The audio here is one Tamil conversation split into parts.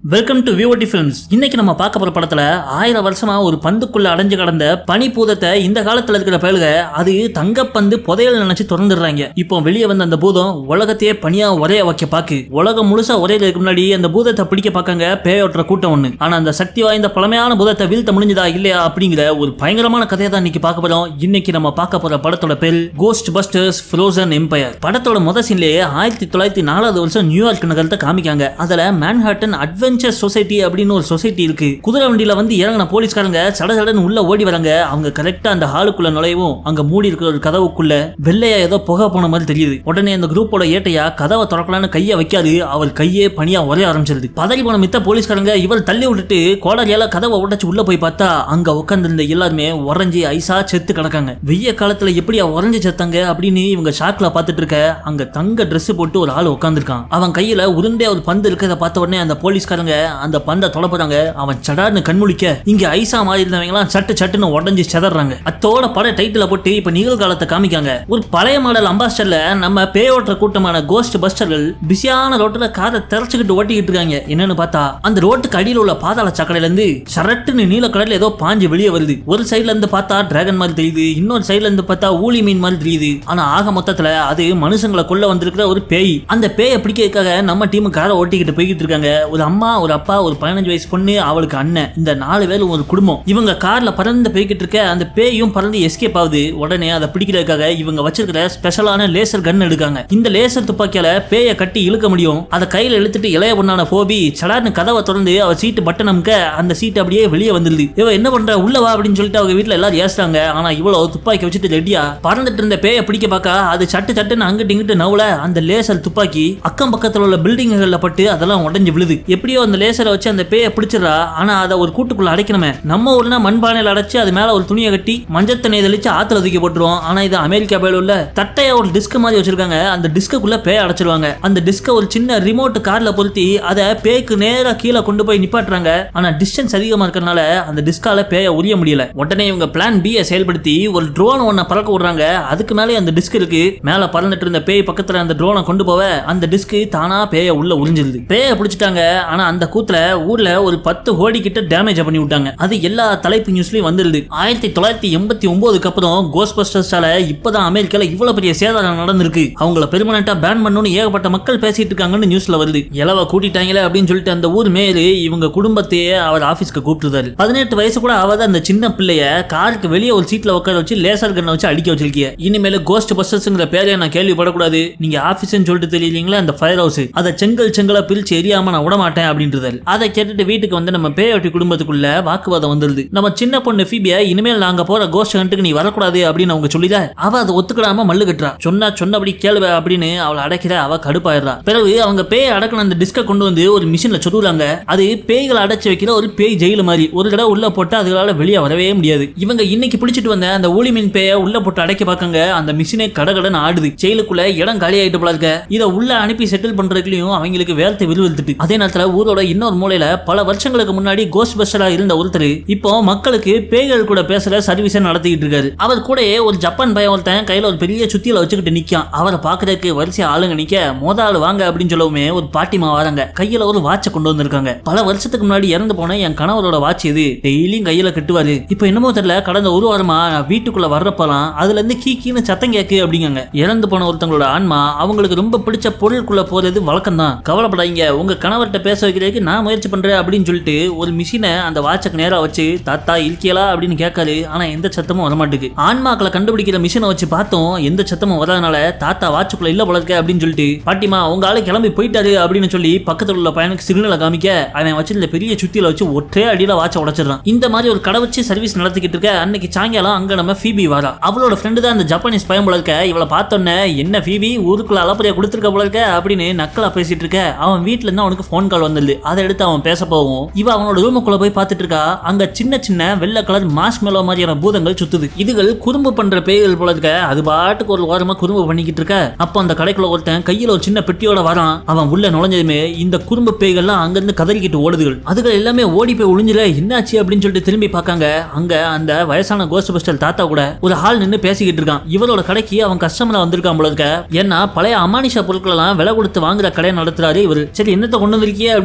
வெல்கம் டு விஓடி ஃபிலிம்ஸ் இன்னைக்கு நம்ம பார்க்க போற படத்துல ஆயிரம் வருஷமா ஒரு பந்துக்குள்ள அடைஞ்சு கடந்த பனிபூதத்தை இந்த காலத்துல இருக்கிற பயலுக அது தங்கப்பந்து புதையல் நினைச்சு திறந்துடுறாங்க இப்போ வெளியே வந்த அந்த பூதம் உலகத்தையே பனியா உரைய வைக்க பாக்கு உலகம் முழுசா உரையிறதுக்கு முன்னாடி அந்த பூதத்தை பிடிக்க பார்க்காங்க பேயோட்டுற கூட்டம் ஒண்ணு ஆனா அந்த சக்தி வாய்ந்த பழமையான பூதத்தை வீழ்த்த முடிஞ்சதா இல்லையா அப்படிங்கிற ஒரு பயங்கரமான கதையை தான் இன்னைக்கு பார்க்க போறோம் இன்னைக்கு நம்ம பார்க்க போற படத்தோட பேர் கோஸ்ட் பஸ்டர்ஸ் ஃப்ரோசன் எம்பையர் படத்தோட முத சீன்லயே ஆயிரத்தி தொள்ளாயிரத்தி நாலாவது வருஷம் நியூயார்க் நகரத்தை காமிக்காங்க அதுல மேன்ஹாட்டன் அட்வென்ச்சர் சொசைட்டி அப்படின்னு ஒரு சொசைட்டி இருக்கு குதிரை வண்டியில வந்து இறங்கின போலீஸ்காரங்க சட சடன்னு உள்ள ஓடி வராங்க அவங்க கரெக்டா அந்த ஹாலுக்குள்ள நுழையவும் அங்க மூடி இருக்கிற ஒரு கதவுக்குள்ள வெள்ளையா ஏதோ புகை போன மாதிரி தெரியுது உடனே அந்த குரூப்போட ஏட்டையா கதவை திறக்கலான்னு கையை வைக்காது அவர் கையே பனியா உரைய ஆரம்பிச்சிருது பதறி போன மித்த போலீஸ்காரங்க இவர் தள்ளி விட்டுட்டு கோடாரியால கதவை உடைச்சு உள்ள போய் பார்த்தா அங்க உட்கார்ந்திருந்த எல்லாருமே உறைஞ்சி ஐசா செத்து கிடக்காங்க வெய்ய காலத்துல எப்படியா உறைஞ்சு செத்தாங்க அப்படின்னு இவங்க ஷாக்ல பார்த்துட்டு இருக்க அங்க தங்க Dress போட்டு ஒரு ஆள் உட்காந்துருக்கான் அவன் கையில உருண்டே ஒரு பந்து இருக்கிறத பார்த்த உடனே அந்த போலீஸ்காரங்க அந்த பந்தை தொடப்புறாங்க அவன் சடார்னு கண்முழிக்க இங்க ஐசா மாதிரி இருந்தவங்கலாம் சட்டு சட்டுன்னு உடஞ்சி செதறாங்க அத்தோட பட டைட்டில போட்டு இப்ப நிகழ்காலத்தை காமிக்காங்க ஒரு பழைய மாடல் அம்பாஸ்டர்ல நம்ம பேயோட்டுற கூட்டமான கோஸ்ட் பஸ்டர்கள் பிஸியான ரோட்ல காரை திறச்சுக்கிட்டு ஓட்டிக்கிட்டு இருக்காங்க என்னன்னு பார்த்தா அந்த ரோட்டுக்கு அடியில் உள்ள பாதாள சாக்கடையில இருந்து சரட்டுன்னு நீல கடல்ல ஏதோ பாஞ்சு வெளியே வருது ஒரு சைடுல இருந்து பார்த்தா டிராகன் மாதிரி தெரியுது இன்னொரு சைடுல இருந்து பார்த்தா ஊழி மீன் மாதிரி தெரியுது ஆனா ஆக மொத்தத்துல அது மனுஷங்களை கொல்ல வந்திருக்கிற ஒரு பேய் அந்த பேயை பிடிக்கிறதுக்காக நம்ம டீம் காரை ஓட்டிக்கிட்டு போய்கிட்டு இருக்காங்க ஒரு அம்மா ஒரு அப்பா ஒரு பதினஞ்சு வயசு பொண்ணு அவளுக்கு அண்ணன் இந்த நாலு பேர் ஒரு குடும்பம் இவங்க கார்ல பறந்து போய்கிட்டு இருக்க அந்த பேயும் பறந்து எஸ்கேப் ஆகுது உடனே அதை பிடிக்கிறதுக்காக இவங்க வச்சிருக்கிற ஸ்பெஷலான லேசர் கன் எடுக்காங்க இந்த லேசர் துப்பாக்கியால பேயை கட்டி இழுக்க முடியும் அதை கையில இழுத்துட்டு இளைய பொண்ணான போபி சடார்னு கதவை திறந்து அவ சீட்டு பட்டன் அமுக்க அந்த சீட்டு அப்படியே வெளியே வந்துருது இவ என்ன பண்ற உள்ள வா அப்படின்னு சொல்லிட்டு அவங்க வீட்டுல எல்லாரும் ஏசுறாங்க ஆனா இவ்வளவு துப்பாக்கி வச்சுட்டு ரெடியா பறந்துட்டு இருந்த பேயை பிடிக்க பார்க்க அது சட்டு சட்டுன்னு அங்கிட்டு இங்கிட்டு நவுல அந்த லேசர் துப்பாக்கி அக்கம் பக்கத்துல உள்ள பில்டிங்குகள்ல பட்டு அதெல்லாம் உடஞ்சு விழுது எப்படியோ அந்த லேசரை வச்சு அந்த பேயை பிடிச்சிடறா ஆனா அதை ஒரு கூட்டுக்குள்ள அடைக்கணுமே நம்ம ஊர்னா மண்பானையில அடைச்சு அது மேல ஒரு துணியை கட்டி மஞ்சள் தண்ணியை தெளிச்சு ஆத்துல தூக்கி போட்டுருவோம் ஆனா இது அமெரிக்கா பேல உள்ள தட்டையா ஒரு டிஸ்க் மாதிரி வச்சிருக்காங்க அந்த டிஸ்க்குள்ள பேய் அடைச்சிருவாங்க அந்த டிஸ்கை ஒரு சின்ன ரிமோட் கார்ல பொருத்தி அதை பேய்க்கு நேரா கீழே கொண்டு போய் நிப்பாட்டுறாங்க ஆனா டிஸ்டன்ஸ் அதிகமா இருக்கறனால அந்த டிஸ்கால பேய உரிய முடியல உடனே இவங்க பிளான் பி செயல்படுத்தி ஒரு ட்ரோன் ஒன்ன பறக்க விடுறாங்க அதுக்கு மேலே அந்த டிஸ்க் இருக்கு மேல பறந்துட்டு இருந்த பேய் பக்கத்துல அந்த ட்ரோனை கொண்டு போவ அந்த டிஸ்க் தானா பேய உள்ள உறிஞ்சிருது பேய பிடிச்சிட்டாங்க ஆனா அந்த கூத்துல ஊர்ல ஒரு பத்து கோடி கிட்ட டேமேஜ் பண்ணி விட்டாங்க அது எல்லா தலைப்பு நியூஸ்லயும் வந்துருது ஆயிரத்தி தொள்ளாயிரத்தி எண்பத்தி ஒன்பதுக்கு அப்புறம் கோஸ்ட் பஸ்டர்ஸால இப்பதான் அமெரிக்கால இவ்வளவு பெரிய சேதாரம் நடந்திருக்கு அவங்கள பெர்மனண்டா பேன் பண்ணணும்னு ஏகப்பட்ட மக்கள் பேசிட்டு இருக்காங்கன்னு நியூஸ்ல வருது இலவ கூட்டிட்டாங்களே அப்படின்னு சொல்லிட்டு அந்த ஊர் மேயரு இவங்க குடும்பத்தையே அவர் ஆபீஸ்க்கு கூப்பிட்டுதாரு பதினெட்டு வயசு கூட ஆகாத அந்த சின்ன பிள்ளைய காருக்கு வெளியே ஒரு சீட்ல உட்கார வச்சு லேசர் கண்ணை வச்சு அடிக்க வச்சிருக்கீங்க இனிமேல கோஸ்ட் பஸ்டர்ஸ்ங்கிற பேரை நான் கேள்விப்படக்கூடாது நீங்க ஆபீஸ்னு சொல்லிட்டு தெரியலீங்களா அந்த ஃபயர் ஹவுஸ் அதை செங்கல் செங்கலா பிரிச்சு எரியாம நான் விட மாட்டேன் அப்படின்றதாரு அதை கேட்டுட்டு வீட்டுக்கு வந்து நம்ம பேயோட்டி குடும்பத்துக்குள்ள வாக்குவாதம் வந்துருது நம்ம சின்ன பொண்ணு ஃபீபியா இனிமேல் நாங்க போற கோஸ்ட் ஹண்ட்டுக்கு நீ வரக்கூடாது அப்படின்னு அவங்க சொல்லிட அவ அதை ஒத்துக்கிடாம மல்லு கட்டுறா சொன்னா சொன்னபடி கேளுவ அப்படின்னு அவளை அடைக்கிற அவ கடுப்பாயிடுறா பிறகு அவங்க பேய் அடக்கின அந்த டிஸ்கை கொண்டு வந்து ஒரு மிஷின்ல சொருகுறாங்க அது பேய்களை அடைச்சு வைக்கிற ஒரு பேய் ஜெயிலு மாதிரி ஒரு தடவை உள்ள போட்டு அதுகளால வெளியே வரவே முடியாது இவங்க இன்னைக்கு பிடிச்சிட்டு வந்த அந்த ஊழி மீன் பேய உள்ள போட்டு அடைக்க பார்க்கங்க அந்த மிஷினே கடகடன்னு ஆடுது ஜெயிலுக்குள்ள இடம் காலி ஆயிட்டு போல இருக்க இதை உள்ள அனுப்பி செட்டில் பண்றதுலயும் அவங்களுக்கு வேலத்தை விழுவிழுத்துட்டு அதே நேரத்துல ஊரோட இன்னொரு மூலையில பல வருஷங்களுக்கு முன்னாடி கோஸ்ட் பஸ்டரா இருந்த ஒருத்தர் இப்போ மக்களுக்கு பேய்கள் கூட பேசுற சர்வீஸை நடத்திட்டு இருக்காரு அவர் கூடயே ஒரு ஜப்பான் பையன் ஒருத்தன் கையில ஒரு பெரிய சுத்தியில வச்சுக்கிட்டு நிக்கான் அவரை பாக்குறதுக்கு வரிசை ஆளுங்க நிக்க மோத ஆளு வாங்க அப்படின்னு சொல்லவுமே ஒரு பாட்டிமா வராங்க கையில ஒரு வாட்சை கொண்டு வந்திருக்காங்க பல வருஷத்துக்கு முன்னாடி இறந்து போன என் கணவரோட வாட்ச் இது டெய்லியும் கையில கட்டுவாரு இப்போ என்னமோ தெரியல கடந்த ஒரு வாரமா நான் வீட்டுக்குள்ள வர்றப்பலாம் அதுல இருந்து கீ கீன்னு சத்தம் கேக்கு அப்படிங்காங்க இறந்து போன ஒருத்தங்களோட ஆன்மா அவங்களுக்கு ரொம்ப பிடிச்ச பொருளுக்குள்ள போறது வழக்கம் தான் கவலைப்படாதீங்க உங்க கணவர்கிட்ட பேச வைக்கிறதுக்கு நான் முயற்சி பண்றேன் அப்படின்னு சொல்லிட்டு ஒரு மிஷினை அந்த வாட்சுக்கு நேரா வச்சு தாத்தா இருக்கீங்களா அப்படின்னு கேட்காரு ஆனா எந்த சத்தமும் வரமாட்டுக்கு ஆன்மாக்களை கண்டுபிடிக்கிற மிஷினை வச்சு பார்த்தோம் எந்த சத்தமும் வராதனால தாத்தா வாட்சுக்குள்ள இல்ல போல இருக்க அப்படின்னு சொல்லிட்டு பாட்டிமா உங்க ஆளு கிளம்பி போயிட்டாரு அப்படின்னு சொல்லி பக்கத்துல உள்ள பையனுக்கு சிக்னலை காமிக்க அவன் வச்சிருந்த பெரிய சுத்தியில வச்சு ஒற்றே அடியில வாட்ச உடைச்சிடறான் இந்த மாதிரி ஒரு கடை வச்சு சர்வீஸ் நடத்திக்கிட்டு இருக்க அன்னைக்கு சாயங்காலம் அங்க நம்ம ஃபீபி வரா அவளோட ஃப்ரெண்டு தான் அந்த ஜப்பானீஸ் பையன் போல இருக்க இவளை பார்த்தோன்னே என்ன ஃபீபி ஊருக்குள்ள அலப்பறையா கொடுத்துருக்க போல இருக்க அப்படின்னு நக்கலா பேசிட்டு இருக்க அவன் வீட்ல இருந்து அவனுக்கு ஃபோன் கால் வந்தது அதை எடுத்து அவன் பேச போவும் இவ அவனோட ரூமுக்குள்ள போய் பார்த்துட்டு இருக்கா அங்க சின்ன சின்ன வெள்ளை கலர் மாஸ் மேலோ மாதிரியான பூதங்கள் சுத்துது இதுகள் குறும்பு பண்ற பேய்கள் போல இருக்க அது பாட்டுக்கு ஒரு ஓரமா குறும்பு பண்ணிக்கிட்டு இருக்க அப்போ அந்த கடைக்குள்ள ஒருத்தன் கையில ஒரு சின்ன பெட்டியோட வரான் அவன் உள்ள நுழைஞ்சதுமே இந்த குறும்பு பேய்கள்லாம் அங்கிருந்து கதறிக்கிட்டு ஓடுதுகள் அதுகள் எல்லாமே ஓடி போய் ஒளிஞ்சில என்னாச்சு அப்படின்னு சொல்லிட்டு திரும்பி பார்க்காங்க அங்க அந்த வயசான கோஸ்ட் பஸ்டர் தாத்தா கூட ஒரு ஹால் நின்னு பேசிக்கிட்டு இருக்கான் இவரோட கடைக்கு அவன் கஸ்டமரா வந்திருக்கான் போல இருக்க ஏன்னா பழைய அமானிஷா பொருட்கள் எல்லாம் விலை கொடுத்து வாங்குற கடையை நடத்துறாரு இவர் சரி என்னத்தை கொண்டு வந்திருக்கிய அப்படின்னு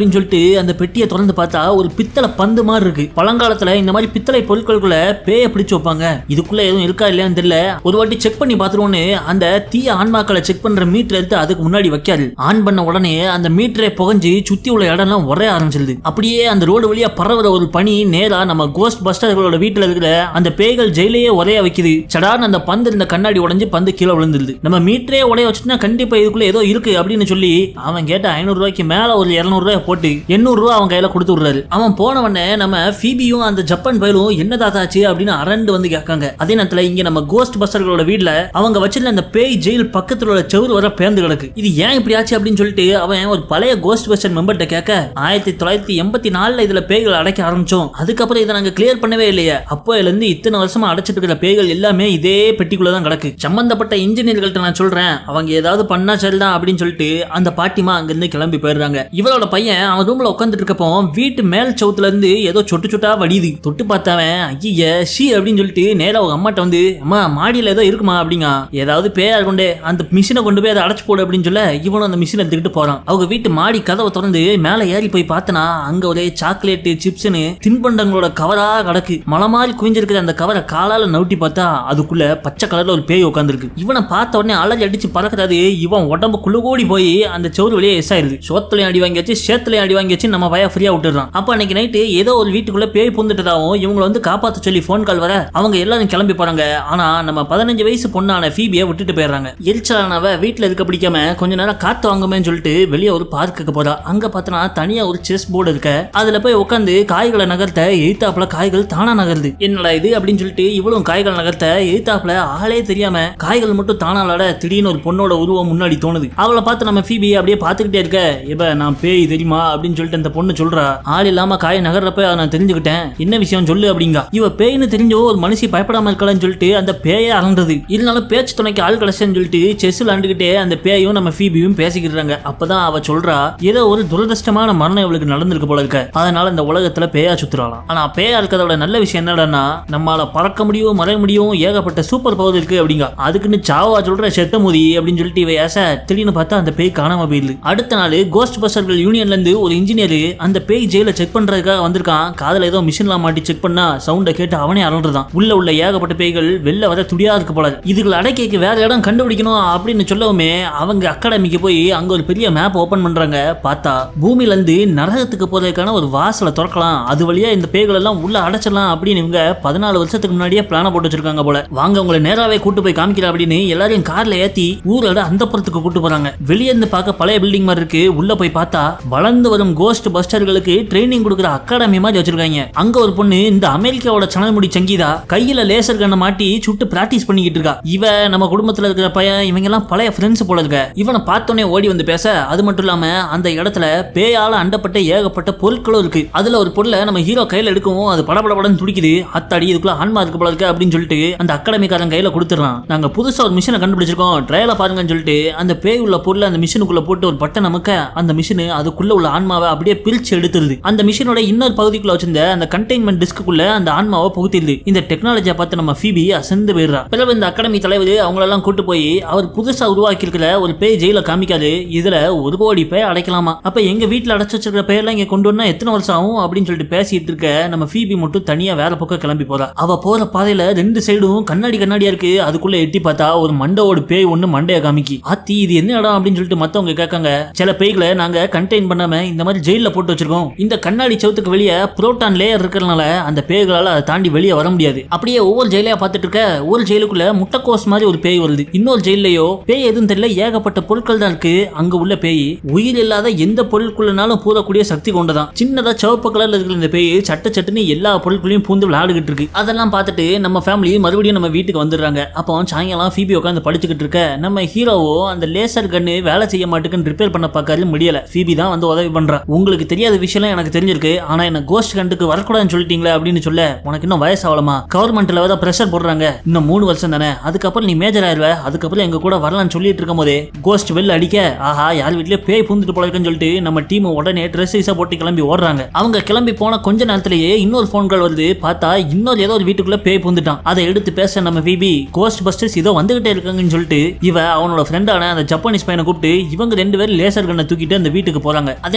அப்படின்னு சொல்லிட்டு அந்த பெட்டியை திறந்து பார்த்தா ஒரு பித்தளை பந்து மாதிரி இருக்கு பழங்காலத்துல இந்த மாதிரி பித்தளை பொருட்களுக்குள்ள பேய பிடிச்சு வைப்பாங்க இதுக்குள்ள எதுவும் இருக்கா இல்லையான்னு தெரியல ஒரு வாட்டி செக் பண்ணி பார்த்துருவோன்னு அந்த தீய ஆன்மாக்களை செக் பண்ற மீட்டர் எடுத்து அதுக்கு முன்னாடி வைக்காது ஆன் பண்ண உடனே அந்த மீட்டரை புகஞ்சு சுத்தி உள்ள இடம்லாம் உரைய ஆரம்பிச்சிருது அப்படியே அந்த ரோடு வழியா பரவுற ஒரு பனி நேரா நம்ம கோஸ்ட் பஸ்டர்களோட வீட்டுல இருக்கிற அந்த பேய்கள் ஜெயிலையே உரைய வைக்குது சடார்னு அந்த பந்து இருந்த கண்ணாடி உடைஞ்சு பந்து கீழே விழுந்துருது நம்ம மீட்டரே உடைய வச்சுட்டுனா கண்டிப்பா இதுக்குள்ள ஏதோ இருக்கு அப்படின்னு சொல்லி அவன் கேட்ட ஐநூறு ரூபாய்க்கு மேல ஒரு இருநூறு ரூபாய் போட்டு எண்ணூறு ரூபாய் அவன் கையில கொடுத்து விடுறாரு அவன் போனவனே நம்ம ஃபீபியும் அந்த ஜப்பான் பயலும் என்ன தாத்தாச்சு அப்படின்னு அரண்டு வந்து கேட்காங்க அதே நேரத்துல இங்க நம்ம கோஸ்ட் பஸ்டர்களோட வீட்ல அவங்க வச்சிருந்த அந்த பேய் ஜெயில் பக்கத்துல உள்ள செவுரு வர பேர்ந்து கிடக்கு இது ஏன் இப்படி ஆச்சு அப்படின்னு சொல்லிட்டு அவன் ஒரு பழைய கோஸ்ட் பஸ்டர் மெம்பர்கிட்ட கேட்க ஆயிரத்தி தொள்ளாயிரத்தி எண்பத்தி நாலுல இதுல பேய்கள் அடைக்க ஆரம்பிச்சோம் அதுக்கப்புறம் இதை நாங்க கிளியர் பண்ணவே இல்லையே அப்போ இதுல இருந்து இத்தனை வருஷமா அடைச்சிட்டு இருக்கிற பேய்கள் எல்லாமே இதே பெட்டிக்குள்ள தான் கிடக்கு சம்பந்தப்பட்ட இன்ஜினியர்கள்ட்ட நான் சொல்றேன் அவங்க ஏதாவது பண்ணா சரிதான் அப்படின்னு சொல்லிட்டு அந்த பாட்டிமா அங்கிருந்து கிளம்பி போயிடுறாங்க இவளோட பையன் அவன் ரூம்ல உட்காந்துட்டு இருக்கப்போ வீட்டு மேல் சவுத்துல இருந்து ஏதோ சொட்டு சொட்டா வடியுது தொட்டு பார்த்தவன் ஐய ஷி அப்படின்னு சொல்லிட்டு நேரா அவங்க அம்மாட்ட வந்து அம்மா மாடியில ஏதோ இருக்குமா அப்படிங்க ஏதாவது பேயா கொண்டே அந்த மிஷினை கொண்டு போய் அதை அடைச்சு போடு அப்படின்னு சொல்ல இவனும் அந்த மிஷினை எடுத்துக்கிட்டு போறான் அவங்க வீட்டு மாடி கதவை திறந்து மேல ஏறி போய் பார்த்தனா அங்க ஒரே சாக்லேட் சிப்ஸ்னு தின்பண்டங்களோட கவரா கிடக்கு மலை மாதிரி குவிஞ்சிருக்கிற அந்த கவரை காலால நவுட்டி பார்த்தா அதுக்குள்ள பச்சை கலர்ல ஒரு பேய் உட்காந்துருக்கு இவனை பார்த்த உடனே அலறி அடிச்சு பறக்கிறாது இவன் உடம்பு குழு கூடி போய் அந்த செவுரு வெளியே எஸ் ஆயிருது சோத்துலையும் அடி வாங்கியாச்சு சேத்துலையும் அடி வாங்கியாச்சு நம்ம பய ஃப்ரீயா விட்டுறான் அப்ப அன்னைக்கு நைட்டு ஏதோ ஒரு வீட்டுக்குள்ள பேய் புந்துட்டதாகவும் இவங்களை வந்து காப்பாத்த சொல்லி ஃபோன் கால் வர அவங்க எல்லாரும் கிளம்பி போறாங்க ஆனா நம்ம பதினஞ்சு வயசு பொண்ணான ஃபீபியை விட்டுட்டு போயிடுறாங்க எரிச்சலானவ வீட்டுல இருக்க பிடிக்காம கொஞ்ச நேரம் காத்து வாங்குமேன்னு சொல்லிட்டு வெளியே ஒரு பார்க்குக்கு போறா அங்க பார்த்தனா தனியா ஒரு செஸ் போர்டு இருக்க அதுல போய் உட்காந்து காய்களை நகர்த்த எய்த்தாப்புல காய்கள் தானா நகருது என்னடா இது அப்படின்னு சொல்லிட்டு இவ்வளவு காய்கள் நகர்த்த எய்த்தாப்புல ஆளே தெரியாம காய்கள் மட்டும் தானா விளாட திடீர்னு ஒரு பொண்ணோட உருவம் முன்னாடி தோணுது அவளை பார்த்து நம்ம ஃபீபி அப்படியே பார்த்துக்கிட்டே இருக்க இப்ப நான் பேய் தெரியுமா அப்படின்னு சொல்லிட்டு அந்த பொண்ணு சொல்றா ஆள் இல்லாம காய் நகர்றப்ப அதை நான் தெரிஞ்சுக்கிட்டேன் என்ன விஷயம் சொல்லு அப்படிங்க இவ பேய்னு தெரிஞ்சோ ஒரு மனுஷி பயப்படாம இருக்கலாம்னு சொல்லிட்டு அந்த பேயே அறந்தது இருந்தாலும் பேச்சு துணைக்கு ஆள் கிடைச்சேன்னு சொல்லிட்டு செஸ் விளாண்டுக்கிட்டே அந்த பேயும் நம்ம ஃபீபியும் பேசிக்கிட்டாங்க அப்பதான் அவ சொல்றா ஏதோ ஒரு துரதிருஷ்டமான மரணம் இவளுக்கு நடந்திருக்கு போல இருக்க அதனால இந்த உலகத்துல பேயா சுத்துறாளாம் ஆனா பேயா இருக்கிறதோட நல்ல விஷயம் என்னடான்னா நம்மளால பறக்க முடியும் மறைய முடியும் ஏகப்பட்ட சூப்பர் பவர் இருக்கு அப்படிங்க அதுக்குன்னு சாவா சொல்ற செத்த முதி அப்படின்னு சொல்லிட்டு இவ ஏச திடீர்னு பார்த்தா அந்த பேய் காணாம போயிடுது அடுத்த நாள் கோஸ்ட் பஸ்டர்கள் யூனியன்ல இருந்து ஒரு இன்ஜினியர் அந்த பேய் ஜெயில செக் பண்றதுக்காக வந்திருக்கான் காதுல ஏதோ மிஷின்லாம் மாட்டி செக் பண்ணா சவுண்ட கேட்டு அவனே அலறதான் உள்ள உள்ள ஏகப்பட்ட பேய்கள் வெளில வர துடியா இருக்கு போல இதுகளை அடைக்கைக்கு வேற இடம் கண்டுபிடிக்கணும் அப்படின்னு சொல்லவுமே அவங்க அகாடமிக்கு போய் அங்க ஒரு பெரிய மேப் ஓபன் பண்றாங்க பார்த்தா பூமியில இருந்து நரகத்துக்கு போறதுக்கான ஒரு வாசலை திறக்கலாம் அது வழியா இந்த பேய்கள் எல்லாம் உள்ள அடைச்சிடலாம் அப்படின்னு இவங்க பதினாலு வருஷத்துக்கு முன்னாடியே பிளான போட்டு வச்சிருக்காங்க போல வாங்க உங்களை நேராவே கூட்டு போய் காமிக்கிறேன் அப்படின்னு எல்லாரையும் கார்ல ஏத்தி ஊரோட அந்த புறத்துக்கு கூட்டு போறாங்க வெளியே இருந்து பார்க்க பழைய பில்டிங் மாதிரி இருக்கு உள்ள போய் பார்த்தா வளர்ந்து வரும் கோஸ்ட் பஸ்டர்களுக்கு ட்ரைனிங் கொடுக்குற அகாடமி மாதிரி வச்சிருக்காங்க அங்க ஒரு பொண்ணு இந்த அமெரிக்காவோட சணல் முடி சங்கீதா கையில லேசர் கண்ணை மாட்டி சுட்டு பிராக்டிஸ் பண்ணிக்கிட்டு இருக்கா இவ நம்ம குடும்பத்துல இருக்கிற பையன் இவங்க எல்லாம் பழைய ஃப்ரெண்ட்ஸ் போல இருக்க இவனை பார்த்தோன்னே ஓடி வந்து பேச அது மட்டும் இல்லாம அந்த இடத்துல பேயால அண்டப்பட்ட ஏகப்பட்ட பொருட்களும் இருக்கு அதுல ஒரு பொருளை நம்ம ஹீரோ கையில எடுக்கவும் அது படபடபடன்னு துடிக்குது அத்தாடி இதுக்குள்ள ஆன்மா இருக்கு போல இருக்கு அப்படின்னு சொல்லிட்டு அந்த அகாடமிக்காரன் கையில கொடுத்துறான் நாங்க புதுசா ஒரு மிஷினை கண்டுபிடிச்சிருக்கோம் ட்ரையல பாருங்கன்னு சொல்லிட்டு அந்த பேய் உள்ள பொருளை அந்த மிஷினுக்குள்ள போட்டு ஒரு பட்டன் நமக்க அந்த மிஷின் அதுக்குள்ள உள்ள ஆன்மாவை அப்படியே பிரிச்சு எடுத்துருது அந்த மிஷினோட இன்னொரு பகுதிக்குள்ள வச்சிருந்த அந்த கண்டெய்ன்மெண்ட் டிஸ்க்குள்ள அந்த ஆன்மாவை புகுத்திடுது இந்த டெக்னாலஜியை பார்த்து நம்ம ஃபீபி அசந்து போயிடுறா பிறகு இந்த அகாடமி தலைவர் அவங்களெல்லாம் கூட்டு போய் அவர் புதுசா உருவாக்கி இருக்கிற ஒரு பேய் ஜெயில காமிக்காது இதுல ஒரு கோடி பேய் அடைக்கலாமா அப்ப எங்க வீட்டுல அடைச்சு வச்சிருக்கிற பேர்லாம் இங்க கொண்டு வந்தா எத்தனை வருஷம் ஆகும் அப்படின்னு சொல்லிட்டு பேசிட்டு இருக்க நம்ம ஃபீபி மட்டும் தனியா வேற பக்கம் கிளம்பி போறா அவ போற பாதையில ரெண்டு சைடும் கண்ணாடி கண்ணாடியா இருக்கு அதுக்குள்ள எட்டி பார்த்தா ஒரு மண்டவோட பேய் ஒண்ணு மண்டைய காமிக்கி ஆத்தி இது என்ன இடம் அப்படின்னு சொல்லிட்டு மத்தவங்க கேட்காங்க சில பேய்களை நாங்க கண்டெயின் பண்ணாம இந்த மாதிரி ஜெயில போட்டு வச்சிருக்கோம் இந்த கண்ணாடி சவுத்துக்கு வெளியே புரோட்டான் லேயர் இருக்கிறதுனால அந்த பேய்களால அதை தாண்டி வெளியே வர முடியாது அப்படியே ஒவ்வொரு ஜெயிலையா பார்த்துட்டு இருக்க ஒரு ஜெயிலுக்குள்ள முட்டைக்கோஸ் மாதிரி ஒரு பேய் வருது இன்னொரு ஜெயிலையோ பேய் எதுவும் தெரியல ஏகப்பட்ட பொருட்கள் தான் இருக்கு அங்க உள்ள பேய் உயிர் இல்லாத எந்த பொருட்குள்ளனாலும் பூரக்கூடிய சக்தி கொண்டதான் சின்னதா சிவப்பு கலர்ல இருக்கிற இந்த பேய் சட்ட சட்டுன்னு எல்லா பொருட்களையும் பூந்து விளையாடுகிட்டு இருக்கு அதெல்லாம் பார்த்துட்டு நம்ம ஃபேமிலி மறுபடியும் நம்ம வீட்டுக்கு வந்துடுறாங்க அப்போ சாயங்காலம் ஃபீபி உட்காந்து படிச்சுக்கிட்டு இருக்க நம்ம ஹீரோவோ அந்த லேசர் கன்னு வேலை செய்ய மாட்டேங்குன்னு ரிப்பேர் பண்ண பார்க்காரு முடியல ஃபீபி தான் வந்து உதவி பண்றா உங்களுக்கு தெரியாத விஷயம்லாம் எனக்கு தெரிஞ்சிருக்கு ஆனா என்ன கோஸ்ட் கண்டுக்கு வரக்கூடாதுன்னு சொல்லிட்டீங்களே அப்படின்னு சொல்ல உனக்கு இன்னும் வயசு ஆகலமா கவர்மெண்ட்ல வேற பிரஷர் போடுறாங்க இன்னும் மூணு வருஷம் தானே அதுக்கப்புறம் நீ மேஜர் ஆயிருவ அதுக்கப்புறம் எங்க கூட வரலாம்னு சொல்லிட்டு இருக்கும் போதே கோஸ்ட் வெளில அடிக்க ஆஹா யார் வீட்லயே பேய் பூந்துட்டு போல இருக்குன்னு சொல்லிட்டு நம்ம டீம் உடனே ட்ரெஸ் ஐஸா போட்டு கிளம்பி ஓடுறாங்க அவங்க கிளம்பி போன கொஞ்ச நேரத்திலேயே இன்னொரு ஃபோன் கால் வருது பார்த்தா இன்னொரு ஏதோ ஒரு வீட்டுக்குள்ள பேய் பூந்துட்டான் அதை எடுத்து பேச நம்ம பிபி கோஸ்ட் பஸ்டர்ஸ் இதோ வந்துகிட்டே இருக்காங்கன்னு சொல்லிட்டு இவ அவனோட ஃப்ரெண்டான அந்த ஜப்பானீஸ் பையனை கூப்பிட்டு இவங்க ரெண்டு பேரும் லேசர் கண்ணை தூக்கிட்டு அந்த வீட்டுக்கு போறாங்க அதே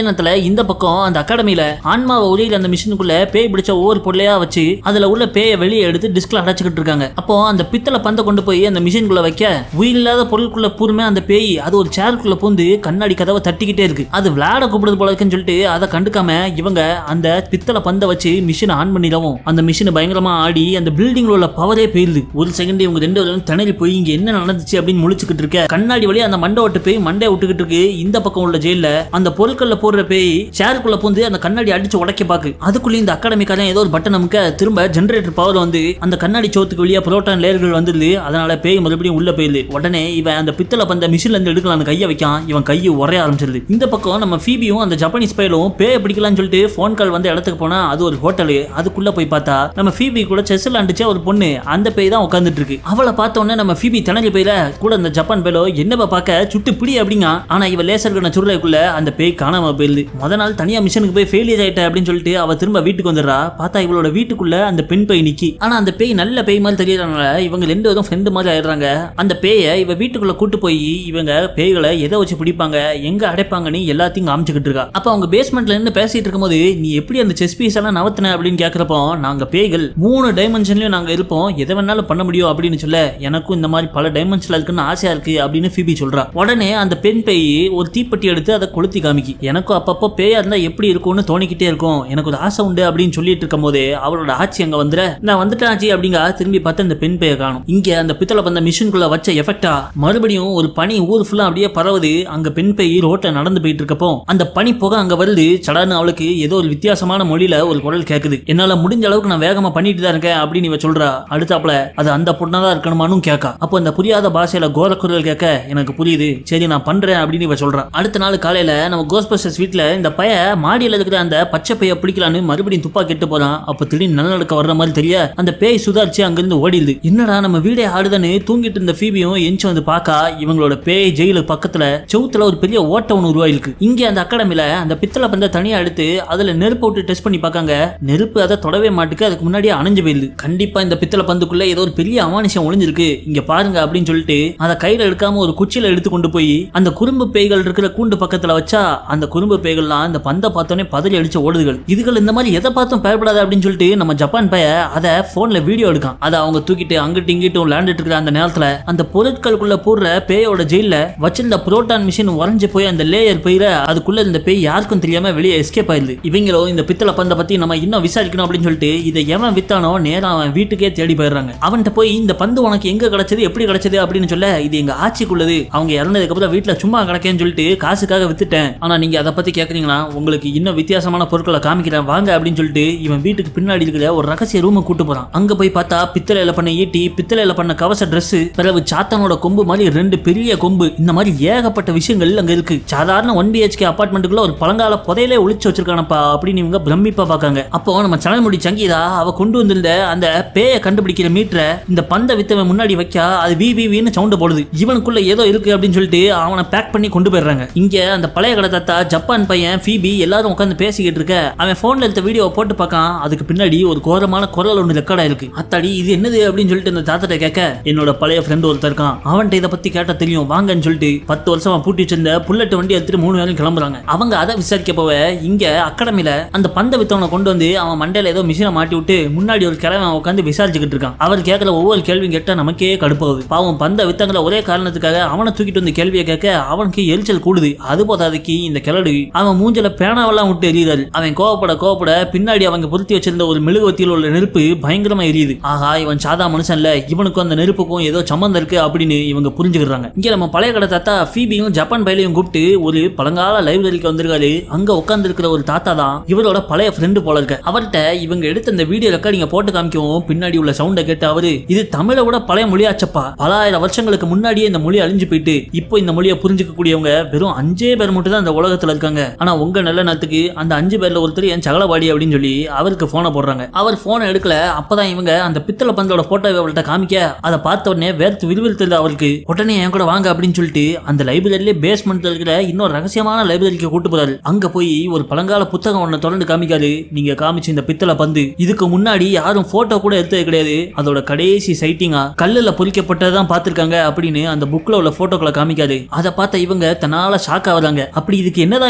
அதே நேரத்துல இந்த பக்கம் அந்த அகாடமியில ஆன்மாவை உரியிற அந்த மிஷினுக்குள்ள பேய் பிடிச்ச ஒவ்வொரு பொருளையா வச்சு அதுல உள்ள பேயை வெளியே எடுத்து டிஸ்க்ல அடைச்சுக்கிட்டு இருக்காங்க அப்போ அந்த பித்தளை பந்தை கொண்டு போய் அந்த மிஷினுக்குள்ள வைக்க உயிரில்லாத பொருளுக்குள்ள பூர்மே அந்த பேய் அது ஒரு சேருக்குள்ள பூந்து கண்ணாடி கதவை தட்டிக்கிட்டே இருக்கு அது விளையாட கூப்பிடுறது போல இருக்குன்னு சொல்லிட்டு அதை கண்டுக்காம இவங்க அந்த பித்தளை பந்தை வச்சு மிஷினை ஆன் பண்ணிடவும் அந்த மிஷின் பயங்கரமா ஆடி அந்த பில்டிங்ல உள்ள பவரே போயிருது ஒரு செகண்ட் இவங்க ரெண்டு பேரும் திணறி போய் இங்க என்ன நடந்துச்சு அப்படின்னு முழிச்சுக்கிட்டு இருக்க கண்ணாடி வழியா அந்த மண்டை விட்டு போய் மண்டை விட்டுக்கிட்டு இருக்கு இந்த பக்கம் உள்ள ஜெயில அந்த பொருட்கள்ல போடுற பேய் சேருக்குள்ள பூந்து அந்த கண்ணாடி அடிச்சு உடைக்க பாக்கு அதுக்குள்ள இந்த அகாடமிக்காரன் ஏதோ ஒரு பட்டன் நமக்கு திரும்ப ஜெனரேட்டர் பவர் வந்து அந்த கண்ணாடி சோத்துக்கு வெளியே புரோட்டான் லேயர்கள் வந்துருது அதனால பேய் மறுபடியும் உள்ள போயிருது உடனே இவன் அந்த பித்தளை பந்த மிஷின்ல இருந்து எடுக்கலாம் அந்த கையை வைக்கான் இவன் கையை உரைய ஆரம்பிச்சிருது இந்த பக்கம் நம்ம ஃபீபியும் அந்த ஜப்பானீஸ் பையலும் பேய பிடிக்கலாம்னு சொல்லிட்டு ஃபோன் கால் வந்து இடத்துக்கு போனா அது ஒரு ஹோட்டலு அதுக்குள்ள போய் பார்த்தா நம்ம ஃபீபி கூட செஸ் விளாண்டுச்சே ஒரு பொண்ணு அந்த பேய் தான் உட்காந்துட்டு இருக்கு அவளை பார்த்த உடனே நம்ம ஃபீபி திணறி போயில கூட அந்த ஜப்பான் பேலோ என்னப்பா பார்க்க சுட்டு பிடி அப்படிங்க ஆனா இவ லேசர் கண்ண சுருளைக்குள்ள அந்த பேய் காணாம போயிருது முத நாள் தனியா மிஷனுக்கு போய் ஃபெயிலியர் ஆயிட்ட அப்படின்னு சொல்லிட்டு அவ திரும்ப வீட்டுக்கு வந்துடுறா பார்த்தா இவளோட வீட்டுக்குள்ள அந்த பெண் பேய் நிக்கி ஆனா அந்த பேய் நல்ல பேய் மாதிரி தெரியறதுனால இவங்க ரெண்டு பேரும் ஃப்ரெண்டு மாதிரி ஆயிடுறாங்க அந்த பேயை இவ வீட்டுக்குள்ள கூட்டு போய் இவங்க பேய்களை எதை வச்சு பிடிப்பாங்க எங்க அடைப்பாங்கன்னு எல்லாத்தையும் காமிச்சுக்கிட்டு இருக்கா அப்ப அவங்க பேஸ்மெண்ட்ல இருந்து பேசிட்டு இருக்கும்போது நீ எப்படி அந்த செஸ் பீஸ் எல்லாம் நவத்தின அப்படின்னு கேக்குறப்போ நாங்க பேய்கள் மூணு டைமென்ஷன்லயும் நாங்க இருப்போம் எதை வேணாலும் பண்ண முடியும் அப்படின்னு சொல்ல எனக்கும் இந்த மாதிரி பல டைமென்ஷன்ல இருக்குன்னு ஆசையா இருக்கு அப்படின்னு பிபி சொல்றா உடனே அந்த பெண் பேய் ஒரு தீப்பெட்டி எடுத்து அதை கொளுத்தி காமிக்கி எனக்கும் அப்பப்போ பேயா இருந்தா எப்படி இருக்கும்னு தோணிக்கிட்டே இருக்கும் எனக்கு ஒரு ஆசை உண்டு அப்படின்னு சொல்லிட்டு இருக்கும் போதே அவளோட ஆட்சி அங்க வந்துட நான் வந்துட்டேன் ஆச்சி அப்படிங்க திரும்பி பார்த்து அந்த பெண் பேயை காணும் இங்க அந்த பித்தளை பந்த மிஷின்குள்ள வச்ச எஃபெக்டா மறுபடியும் ஒரு பனி ஊர் ஃபுல்லா அப்படியே பரவுது அங்க பெண் பேய் ரோட்ல நடந்து போயிட்டு இருக்கப்போ அந்த பனி புகை அங்க வருது சடான்னு அவளுக்கு ஏதோ ஒரு வித்தியாசமான மொழியில ஒரு குரல் கேக்குது என்னால முடிஞ்ச அளவுக்கு நான் வேகமா பண்ணிட்டு தான் இருக்கேன் அப்படின்னு இவ சொல்றா அடுத்தாப்புல அது அந்த பொண்ணா தான் இருக்கணுமானும் கேட்கா அப்போ அந்த புரியாத பாஷையில கோர குரல் கேட்க எனக்கு புரியுது சரி நான் பண்றேன் அப்படின்னு இவ சொல்றா அடுத்த நாள் காலையில நம்ம கோஸ்பஸ்டர்ஸ் வீட்ல இந்த பைய மாடியில இருக்கிற அந்த பச்சை பைய பிடிக்கலான்னு மறுபடியும் துப்பா கெட்டு போறான் அப்ப திடீர்னு நல்லடக்க வர்ற மாதிரி தெரிய அந்த பேய் சுதாரிச்சு அங்கிருந்து ஓடிடுது என்னடா நம்ம வீடே ஆடுதான்னு தூங்கிட்டு இருந்த ஃபீபியும் எஞ்சி வந்து பார்க்கா இவங்களோட பேய் ஜெயிலு பக்கத்துல செவுத்துல ஒரு பெரிய ஓட்ட ஒன்று உருவாயிருக்கு இங்க அந்த அகாடமில அந்த பித்தளை பந்த தனியா எடுத்து அதுல நெருப்பு விட்டு டெஸ்ட் பண்ணி பார்க்காங்க நெருப்பு அதை தொடவே மாட்டுக்கு அதுக்கு முன்னாடியே அணைஞ்சு போயிடுது கண்டிப்பா இந்த பித்தளை பந்துக்குள்ள ஏதோ ஒரு பெரிய அமானுஷம் ஒளிஞ்சிருக்கு இங்க பாருங்க அப்படின்னு சொல்லிட்டு அதை கையில எடுக்காம ஒரு குச்சியில எடுத்து கொண்டு போய் அந்த குறும்பு பேய்கள் இருக்கிற கூண்டு பக்கத்துல வச்சா அந்த குறும்பு பேய்கள்லாம் அந்த பந்தை பார்த்தோன்னே பதறி அடிச்ச ஓடுதுகள் இதுகள் இந்த மாதிரி எதை பார்த்தும் பயப்படாது அப்படின்னு சொல்லிட்டு நம்ம ஜப்பான் பைய அதை போன்ல வீடியோ எடுக்கான் அதை அவங்க தூக்கிட்டு அங்கிட்டு இங்கிட்டும் விளையாண்டுட்டு இருக்கிற அந்த நேரத்துல அந்த பொருட்களுக்குள்ள போடுற பேயோட ஜெயில வச்சிருந்த புரோட்டான் மிஷின் உறைஞ்சு போய் அந்த லேயர் போயிட அதுக்குள்ள இந்த பேய் யாருக்கும் தெரியாம வெளியே எஸ்கேப் ஆயிருது இவங்களும் இந்த பித்தளை பந்தை பத்தி நம்ம இன்னும் விசாரிக்கணும் அப்படின்னு சொல்லிட்டு இதை எவன் வித்தானோ நேரா அவன் வீட்டுக்கே தேடி போயிடுறாங்க அவன்கிட்ட போய் இந்த பந்து உனக்கு எங்க கிடைச்சது எப்படி கிடைச்சது அப்படின்னு சொல்ல இது எங்க ஆட்சிக்குள்ளது அவங்க இறந்ததுக்கு அப்புறம் வீட்டுல சும்மா கிடக்கேன்னு சொல்லிட்டு காசுக்காக வித்துட்டேன் ஆனா நீங்க அதை பத்தி கேக்குறீங்கன்னா உங்களுக்கு இன்னும் வித்தியாசமான பொருட்களை காமிக்கிறேன் வாங்க அப்படின்னு சொல்லிட்டு இவன் வீட்டுக்கு பின்னாடி இருக்கிற ஒரு ரகசிய ரூமை கூட்டு போறான் அங்க போய் பார்த்தா பித்தளையில பண்ண ஈட்டி பித்தளையில பண்ண கவச Dress பிறகு சாத்தானோட கொம்பு மாதிரி ரெண்டு பெரிய கொம்பு இந்த மாதிரி ஏகப்பட்ட விஷயங்கள் அங்க இருக்கு சாதாரண ஒன் பிஹெச்கே அபார்ட்மெண்ட்டுக்குள்ள ஒரு பழங்கால புதையிலே ஒளிச்சு வச்சிருக்கானப்பா அப்படின்னு இவங்க பிரமிப்பா பார்க்காங்க அப்போ நம்ம சேனல் முடி சங்கீதா அவ கொண்டு வந்திருந்த அந்த பேயை கண்டுபிடிக்கிற மீட்டரை இந்த பந்தை வித்தவன் முன்னாடி வைக்க அது வி வி வின்னு சவுண்ட் போடுது இவனுக்குள்ள ஏதோ இருக்கு அப்படின்னு சொல்லிட்டு அவனை பேக் பண்ணி கொண்டு போயிடுறாங்க இங்க அந்த பழைய கடை தாத்தா ஜப்பான் பையன் ஃபீபி எல்லாரும் உட்காந்து பேசிக்கிட்டு இருக்க அவன் போன்ல எடுத்த வீடியோவை போட்டு பார்க்கான் அதுக்கு பின்னாடி ஒரு கோரமான குரல் ஒன்று ரெக்கார்ட் ஆயிருக்கு அத்தாடி இது என்னது அப்படின்னு சொல்லிட்டு அந்த தாத்தாட்ட கேட்க என்னோட பழைய ஃப்ரெண்ட் ஒருத்தர் இருக்கான் அவன்கிட்ட இதை பத்தி கேட்டா தெரியும் வாங்கன்னு சொல்லிட்டு பத்து வருஷமா பூட்டி வச்சிருந்த புல்லட் வண்டி எடுத்துட்டு மூணு பேரும் கிளம்புறாங்க அவங்க அதை விசாரிக்க போவ இங்க அகாடமில அந்த பந்த வித்தவனை கொண்டு வந்து அவன் மண்டையில ஏதோ மிஷினை மாட்டி விட்டு முன்னாடி ஒரு கிழமை உட்காந்து விசாரிச்சுக்கிட்டு இருக்கான் அவர் கேட்கற ஒவ்வொரு கேள்வியும் கேட்டா நமக்கே கடுப்பாகுது பாவம் பந்த வித்தங்கிற ஒரே காரணத்துக்காக அவனை தூக்கிட்டு வந்து கேள்வியை கேட்க அவனுக்கு எரிச்சல் கூடுது அது போதாதுக்கு இந்த கிளடு அவன் மூஞ்சல பேனாவெல்லாம் விட்டு எரியுறாரு அவன் கோவப்பட கோவப்பட பின்னாடி அவங்க பொருத்தி வச்சிருந்த ஒரு மெழுகுவத்தியில் உள்ள நெருப்பு பயங்கரமா எரியுது ஆஹா இவன் சாதா மனுஷன் இல்ல இவனுக்கும் அந்த நெருப்புக்கும் ஏதோ சம்மந்தம் இருக்கு அப்படின்னு இவங்க புரிஞ்சுக்கிறாங்க இங்க நம்ம பழைய கடை தாத்தா ஃபீபியும் ஜப்பான் பையிலையும் கூப்பிட்டு ஒரு பழங்கால லைப்ரரிக்கு வந்திருக்காரு அங்க உட்கார்ந்து இருக்கிற ஒரு தாத்தா தான் இவரோட பழைய ஃப்ரெண்டு போல இருக்க அவர்கிட்ட இவங்க எடுத்த இந்த வீடியோ ரெக்கார்டிங்க போட்டு காமிக்கவும் பின்னாடி உள்ள சவுண்டை கேட்டு அவரு இது தமிழை விட பழைய மொழியாச்சப்பா பலாயிரம் வருஷங்களுக்கு முன்னாடியே இந்த மொழி அழிஞ்சு போயிட்டு இப்போ இந்த மொழியை புரிஞ்சுக்க கூடியவங்க வெறும் அஞ்சே பேர் மட்டும் தான் இந்த உலகத்துல இருக்காங்க ஆனா உங்க நல்ல நேரத்துக்கு அந்த அஞ்சு பேர்ல ஒருத்தர் என் சகலவாடி அப்படின்னு சொல்லி அவருக்கு போனை போடுறாங்க அவர் போனை எடுக்கல அப்பதான் இவங்க அந்த பித்தளை பந்தோட போட்டோ அவள்கிட்ட காமிக்க அதை பார்த்த உடனே வேர்த்து விறுவிறுத்தது அவருக்கு உடனே என் கூட வாங்க அப்படின்னு சொல்லிட்டு அந்த லைப்ரரியிலே பேஸ்மெண்ட்ல இருக்கிற இன்னொரு ரகசியமான லைப்ரரிக்கு கூட்டு போறாரு அங்க போய் ஒரு பழங்கால புத்தகம் ஒண்ணு தொடர்ந்து காமிக்காரு நீங்க காமிச்ச இந்த பித்தளை பந்து இதுக்கு முன்னாடி யாரும் போட்டோ கூட எடுத்தது கிடையாது அதோட கடைசி சைட்டிங்கா கல்லுல பொறிக்கப்பட்டதான் பார்த்திருக்காங்க அப்படின்னு அந்த புக்ல உள்ள போட்டோக்களை காமிக்காது அதை பார்த்த இவங்க தன்னால ஷாக் ஆகுறாங்க அப்படி இதுக்கு என்னதான்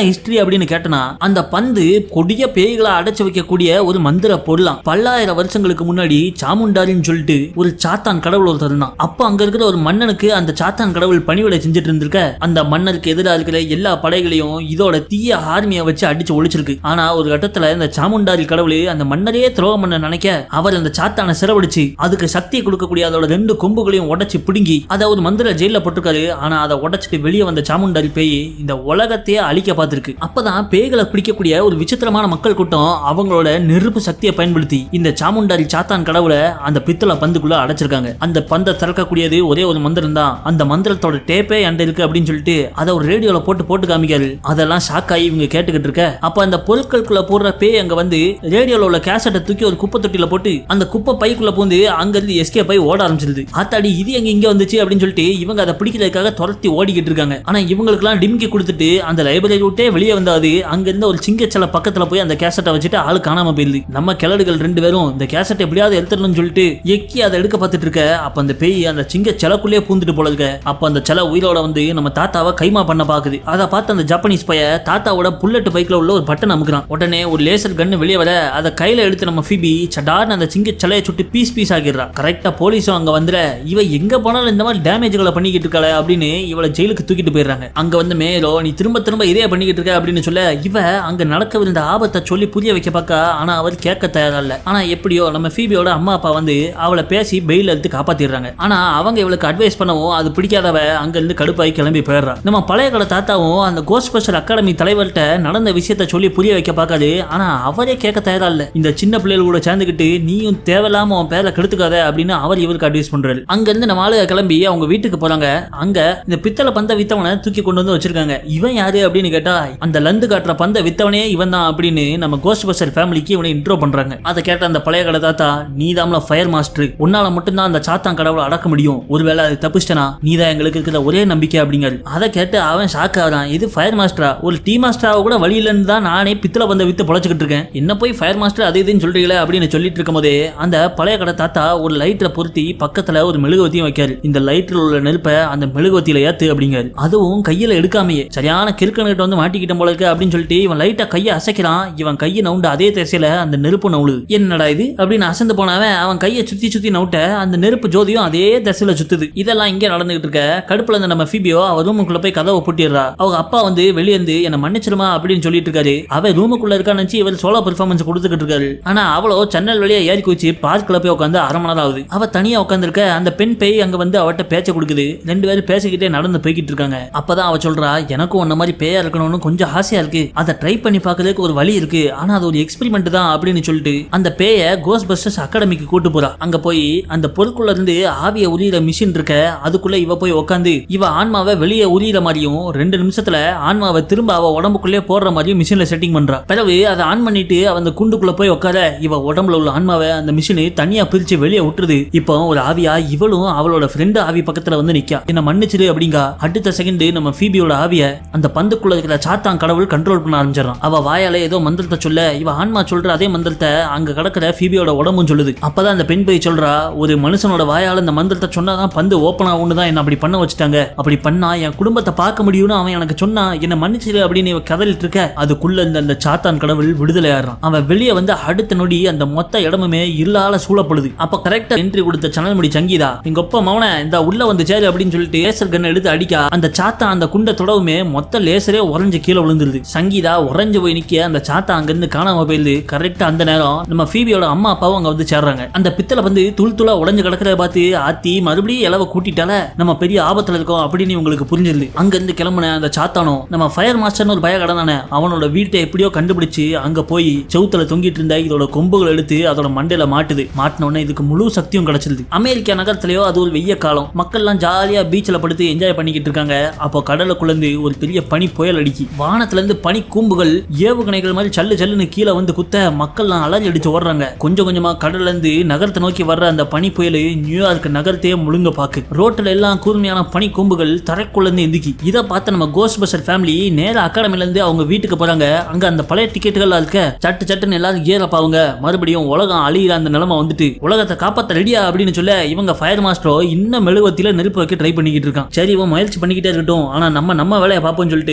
என்ன ஹிஸ்டரி அப்படின்னு கேட்டனா அந்த பந்து கொடிய பேய்களை அடைச்சு வைக்கக்கூடிய ஒரு மந்திர பொருளாம் பல்லாயிரம் வருஷங்களுக்கு முன்னாடி சாமுண்டாரின்னு சொல்லிட்டு ஒரு சாத்தான் கடவுள் ஒருத்தர் இருந்தான் அப்ப அங்க இருக்கிற ஒரு மன்னனுக்கு அந்த சாத்தான் கடவுள் பணிவிடை செஞ்சுட்டு இருந்திருக்க அந்த மன்னருக்கு எதிராக இருக்கிற எல்லா படைகளையும் இதோட தீய ஆர்மியை வச்சு அடிச்சு ஒழிச்சிருக்கு ஆனா ஒரு கட்டத்துல இந்த சாமுண்டாரி கடவுள் அந்த மன்னரையே துரோகம் பண்ண நினைக்க அவர் அந்த சாத்தானை சிறவடிச்சு அதுக்கு சக்தியை கொடுக்கக்கூடிய அதோட ரெண்டு கொம்புகளையும் உடைச்சு பிடுங்கி அதை ஒரு மந்திர ஜெயில போட்டிருக்காரு ஆனா அதை உடைச்சிட்டு வெளியே வந்த சாமுண்டாரி பேய் இந்த உலகத்தையே அழிக்க பார்த்திருக்கு அப்பதான் பேய்களை பிடிக்கக்கூடிய ஒரு விசித்திரமான மக்கள் கூட்டம் அவங்களோட நெருப்பு சக்தியை பயன்படுத்தி இந்த சாமுண்டாரி சாத்தான் கடவுளை அந்த பித்தளை பந்துக்குள்ள அடைச்சிருக்காங்க அந்த பந்தை திறக்கக்கூடியது ஒரே ஒரு மந்திரம் தான் அந்த மந்திரத்தோட டேப்பே என்கிட்ட இருக்கு அப்படின்னு சொல்லிட்டு அதை ஒரு ரேடியோல போட்டு போட்டு காமிக்காரு அதெல்லாம் ஷாக் ஆகி இவங்க கேட்டுக்கிட்டு இருக்க அப்ப அந்த பொருட்களுக்குள்ள போடுற பேய் அங்க வந்து ரேடியோல உள்ள கேசட்டை தூக்கி ஒரு குப்பை தொட்டில போட்டு அந்த குப்பை பைக்குள்ள பூந்து அங்க இருந்து எஸ்கே பை ஓட ஆரம்பிச்சிருது ஆத்தாடி இது எங்க இங்க வந்துச்சு அப்படின்னு சொல்லிட்டு இவங்க அதை பிடிக்கிறதுக்காக துரத்தி ஓடிக்கிட்டு இருக்காங்க ஆனா இவங்களுக்குலாம் டிமிக்கி கொடுத்துட்டு அந்த லைப்ரரி விட்டே வெளியே வந்தாது அங்க இருந்த ஒரு சிங்கச்சல பக்கத்துல போய் அந்த கேசட்டை வச்சுட்டு ஆளு காணாம போயிருது நம்ம கிழடுகள் ரெண்டு பேரும் இந்த கேசட்டை எப்படியாவது எடுத்துடணும்னு சொல்லிட்டு எக்கி அதை எடுக்க பார்த்துட்டு இருக்க அப்ப அந்த பேய் அந்த சிங்க செலக்குள்ளேயே பூந்துட்டு போல இருக்க அப்ப அந்த செல உயிரோட வந்து நம்ம தாத்தாவை கைமா பண்ண பாக்குது அதை பார்த்து அந்த ஜப்பனீஸ் பைய தாத்தாவோட புல்லட் பைக்ல உள்ள ஒரு பட்டன் அமுக்குறான் உடனே ஒரு லேசர் கன்னு வெளியே வர அதை கையில எடுத்து நம்ம பிபி சடார்னு அந்த சிங்க சிலையை சுட்டு பீஸ் பீஸ் ஆகிடுறா கரெக்டா போலீஸும் அங்க வந்துட இவ எங்க போனாலும் இந்த மாதிரி டேமேஜ்களை பண்ணிக்கிட்டு இருக்காளே அப்படின்னு இவளை ஜெயிலுக்கு தூக்கிட்டு போயிடுறாங்க அங்க வந்து மேலோ நீ திரும்ப திரும்ப இதே பண்ணிக்கிட்டு இருக்க அப்படின்னு சொல்ல இவ அங்க நடக்கவிருந்த ஆபத்தை சொல்லி புரிய வைக்க பார்க்க ஆனா அவர் கேட்க தயாரா இல்ல ஆனா எப்படியோ நம்ம ஃபீபியோட அம்மா அப்பா வந்து அவளை பேசி பெயில் எடுத்து காப்பாத்திடுறாங்க ஆனா அவங்க இவளுக்கு அட்வைஸ் பண்ணவும் அது பிடிக்காதவ அங்க இருந்து கடுப்பாய் கிளம்பி போயிடுறா நம்ம பழைய கால தாத்தாவும் அந்த கோஸ்ட் பஸ்டர் அகாடமி தலைவர்கிட்ட நடந்த விஷயத்த சொல்லி புரிய வைக்க பார்க்காது ஆனா அவரே கேட்க தயாரா இல்ல இந்த சின்ன பிள்ளைகள் கூட சேர்ந்துக்கிட்டு நீயும் தேவையில்லாம உன் பேரை கெடுத்துக்காத அப்படின்னு அவர் இவருக்கு அட்வைஸ் பண்றாரு அங்க இருந்து நம்ம ஆளுக கிளம்பி அவங்க வீட்டுக்கு போறாங்க அங்க இந்த பித்தளை பந்த வித்தவனை தூக்கி கொண்டு வந்து வச்சிருக்காங்க இவன் யாரு அப்படின்னு கேட்டா அந்த லந்து காட்டுற பந்த வித்தவனே இவன் தான் அப்படின்னு நம்ம கோஸ்ட் பஸ்டர் ஃபேமிலிக்கு இவனை இன்ட்ரோ பண்றாங்க அதை கேட்ட அந்த பழைய கடை தாத்தா நீ தாம்ல ஃபயர் மாஸ்டர் உன்னால மட்டும்தான் அந்த சாத்தான் கடவுளை அடக்க முடியும் ஒருவேளை அது தப்பிச்சிட்டனா நீ தான் எங்களுக்கு இருக்கிற ஒரே நம்பிக்கை அப்படிங்கிறாரு அதை கேட்டு அவன் ஷாக் ஆகிறான் இது ஃபயர் மாஸ்டரா ஒரு டீ மாஸ்டரா கூட வழி இல்லைன்னு தான் நானே பித்தளை பந்த வித்து பொழைச்சிக்கிட்டு இருக்கேன் என்ன போய் ஃபயர் மாஸ்டர் அது இதுன்னு சொல்றீங்களே அப்படின்னு சொல்லிட்டு இருக்கும் போதே அந்த பழைய கடை தாத்தா ஒரு லைட்டை பொருத்தி பக்கத்துல ஒரு மெழுகுவத்தியும் வைக்காரு இந்த லைட்டில் உள்ள நெருப்பை அந்த மெழுகுவத்தியில ஏத்து அப்படிங்காரு அதுவும் கையில எடுக்காமையே சரியான கிறுக்கனுக்கிட்ட வந்து மாட்டிக்கிட்ட போல இருக்கு அப்படின்னு சொல்லிட்டு இவன் லைட்டா கையை அசைக்கிறான் இவன் கையை நவுண்டு அதே திசையில அந்த நெருப்பு நவுளுது என்னடா இது அப்படின்னு அசந்து போனவன் அவன் கையை சுத்தி சுத்தி நவுட்ட அந்த நெருப்பு ஜோதியும் அதே திசையில சுத்துது இதெல்லாம் இங்கே நடந்துகிட்டு இருக்க கடுப்புல இருந்த நம்ம பிபியோ அவ ரூமுக்குள்ள போய் கதவை பூட்டிடுறா அவங்க அப்பா வந்து வெளியே இருந்து என்ன மன்னிச்சிருமா அப்படின்னு சொல்லிட்டு இருக்காரு அவ ரூமுக்குள்ள இருக்கான்னு நினைச்சு இவர் சோலோ பெர்ஃபார்மன்ஸ் கொடுத்துக்கிட்டு இருக்காரு ஆனா அவளோ ஜன்னல் வழியா ஏறி குச்சி பார்க்ல போய் உட்காந்து அரை மணி நேரம் ஆகுது அவ தனியா உட்காந்துருக்க அந்த பெண் பேய் அங்க வந்து அவட்ட பேச்ச கொடுக்குது ரெண்டு பேரும் பேசிக்கிட்டே நடந்து போய்கிட்டு இருக்காங்க அப்பதான் அவ சொல்றா எனக்கும் உன்ன மாதிரி பேயா இருக்கணும்னு கொஞ்சம் ஆசையா இருக்கு அதை ட்ரை பண்ணி பார்க்கறதுக்கு ஒரு வழி இருக்கு ஆனா அது ஒரு எக்ஸ்பெரிமெண்ட் தான் அப்படின்னு சொல்லிட்டு அந்த பேய கோஸ்ட் பஸ்டர்ஸ் அகாடமிக்கு கூட்டு போறா அங்க போய் அந்த பொருட்குள்ள இருந்து ஆவிய உரியிற மிஷின் இருக்க அதுக்குள்ள இவ போய் உட்காந்து இவ ஆன்மாவை வெளியே உரியிற மாதிரியும் ரெண்டு நிமிஷத்துல ஆன்மாவை திரும்ப அவ உடம்புக்குள்ளே போடுற மாதிரியும் மிஷின்ல செட்டிங் பண்றா பிறகு அதை ஆன் பண்ணிட்டு அவ அந்த குண்டுக்குள்ள போய் உட்கார இவ உடம்புல உள்ள ஆன்மாவை அந்த மிஷின் தனியா பிரிச்சு வெளியே விட்டுருது இப்போ ஒரு ஆவியா இவளும் அவளோட ஃப்ரெண்டு ஆவி பக்கத்துல வந்து நிக்கா என்ன மன்னிச்சிடு அப்படிங்க அடுத்த செகண்ட் நம்ம ஃபீபியோட ஆவிய அந்த பந்துக்குள்ள இருக்கிற சாத்தான் கடவுள் கண்ட்ரோல் பண்ண ஆரம்பிச்சிடறான் அவ வாயால ஏதோ மந்திரத்தை சொல்ல இவ ஆன்மா சொல்ற அதே மந்திரத்தை அங்க கிடக்கிற ஃபீபியோட உடம்பும் சொல்லுது அப்பதான் அந்த பெண் போய் சொல்றா ஒரு மனுஷனோட வாயால இந்த மந்திரத்தை சொன்னாதான் பந்து ஓப்பன் ஆகும்னு தான் என்ன அப்படி பண்ண வச்சுட்டாங்க அப்படி பண்ணா என் குடும்பத்தை பார்க்க முடியும்னு அவன் எனக்கு சொன்னா என்ன மன்னிச்சிரு அப்படின்னு இவ கதறிட்டு இருக்க அதுக்குள்ள இருந்த அந்த சாத்தான் கடவுள் விடுதலை ஆடுறான் அவன் வெளியே வந்து அடுத்த நொடி அந்த மொத்த இடமுமே இருளால சூழப்படுது அப்ப கரெக்டா என்ட்ரி கொடுத்த சனல் முடி சங்கீதா எங்க ஒப்ப மவன இந்த உள்ள வந்து சேரு அப்படின்னு சொல்லிட்டு லேசர் கன் எடுத்து அடிக்க அந்த சாத்தா அந்த குண்டை தொடவுமே மொத்த லேசரே உறைஞ்சு கீழே விழுந்துருது சங்கீதா உறைஞ்சு போய் நிக்க அந்த சாத்தா அங்க இருந்து காணாம போயிருது கரெக்டா அந்த நேரம் நம்ம ஃபீபியோட அம்மா அப்பாவும் அங்க வந்து சேர்றாங்க அந்த பித்தளை வந்து துள் துளா உடைஞ்சு கிடக்கிறத பார்த்து ஆத்தி மறுபடியும் இலவ கூட்டிட்டால நம்ம பெரிய ஆபத்துல இருக்கோம் அப்படின்னு உங்களுக்கு புரிஞ்சிருது அங்க இருந்து கிளம்புன அந்த சாத்தானோ நம்ம ஃபயர் மாஸ்டர்னு ஒரு பய தானே அவனோட வீட்டை எப்படியோ கண்டுபிடிச்சு அங்க போய் செவுத்துல தொங்கிட்டு இருந்த இதோட கொம்புகள் எடுத்து அதோட மண்டையில மாட்டுது மாட்டின உடனே இதுக்கு முழு சக்தியும் கிடைச்சிருது அமெரிக்கா நகரத்திலயோ அது ஒரு வெய்ய காலம் மக்கள்லாம் ஜாலியா பீச்சில் படுத்து என்ஜாய் பண்ணிக்கிட்டு இருக்காங்க அப்போ கடலுக்குள்ளேருந்து ஒரு பெரிய பனி புயல் அடிக்கி வானத்துல இருந்து பனி கூம்புகள் ஏவுகணைகள் மாதிரி சல்லு சல்லுன்னு கீழே வந்து குத்த மக்கள்லாம் அலறி அடிச்சு ஓடுறாங்க கொஞ்சம் கொஞ்சமா கடல்ல இருந்து நகரத்தை நோக்கி வர்ற அந்த பனி புயல் நியூயார்க் நகரத்தையே முழுங்க பாக்கு ரோட்ல எல்லாம் கூர்மையான பனி கொம்புகள் தரைக்குள்ள இருந்து எந்திக்கி இதை பார்த்த நம்ம கோஸ்ட் பஸ்டர் ஃபேமிலி நேர அகாடமில இருந்து அவங்க வீட்டுக்கு போறாங்க அங்க அந்த பழைய டிக்கெட்டுகள் இருக்க சட்டு சட்டுன்னு எல்லாரும் ஏற பாவுங்க மறுபடியும் உலகம் அழியிற அந்த நிலைமை வந்துட்டு உலகத்தை காப்பாத்த ரெடியா அப்படின்னு சொல்ல இவங்க ஃபயர் மாஸ்டரோ இன்னும் மெழுகுவத்தில நெருப்பு வைக்க ட்ரை பண்ணிக்கிட்டு இருக்கான் சரி இவன் முயற்சி பண்ணிக்கிட்டே இருக்கட்டும் ஆனா நம்ம நம்ம வேலையை பார்ப்போம்னு சொல்லிட்டு எல்லாருமே